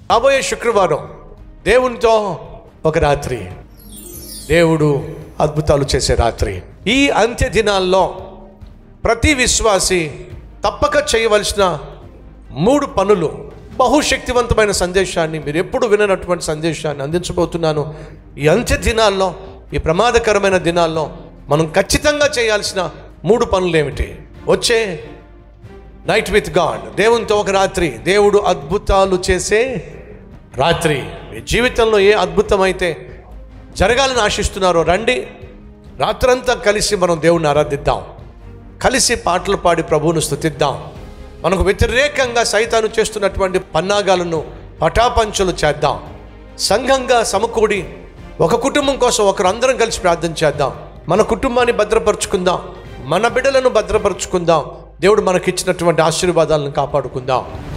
రాబోయే శుక్రవారం దేవునితో ఒక రాత్రి దేవుడు అద్భుతాలు చేసే రాత్రి ఈ అంత్య దినాల్లో ప్రతి విశ్వాసి తప్పక చేయవలసిన మూడు పనులు బహుశక్తివంతమైన సందేశాన్ని మీరు ఎప్పుడు విననటువంటి సందేశాన్ని అందించబోతున్నాను ఈ అంత్య దినాల్లో ఈ ప్రమాదకరమైన దినాల్లో మనం ఖచ్చితంగా చేయాల్సిన మూడు పనులు ఏమిటి వచ్చే నైట్ విత్ గాడ్ దేవునితో ఒక రాత్రి దేవుడు అద్భుతాలు చేసే రాత్రి మీ జీవితంలో ఏ అద్భుతం అయితే జరగాలని ఆశిస్తున్నారో రండి రాత్రంతా కలిసి మనం దేవుణ్ణి ఆరాధిద్దాం కలిసి పాటలు పాడి ప్రభువును స్తుతిద్దాం మనకు వ్యతిరేకంగా సైతాను చేస్తున్నటువంటి పన్నాగాలను పటాపంచలు చేద్దాం సంఘంగా సమకూడి ఒక కుటుంబం కోసం ఒకరు అందరం కలిసి ప్రార్థన చేద్దాం మన కుటుంబాన్ని భద్రపరుచుకుందాం మన బిడ్డలను భద్రపరుచుకుందాం దేవుడు మనకిచ్చినటువంటి ఆశీర్వాదాలను కాపాడుకుందాం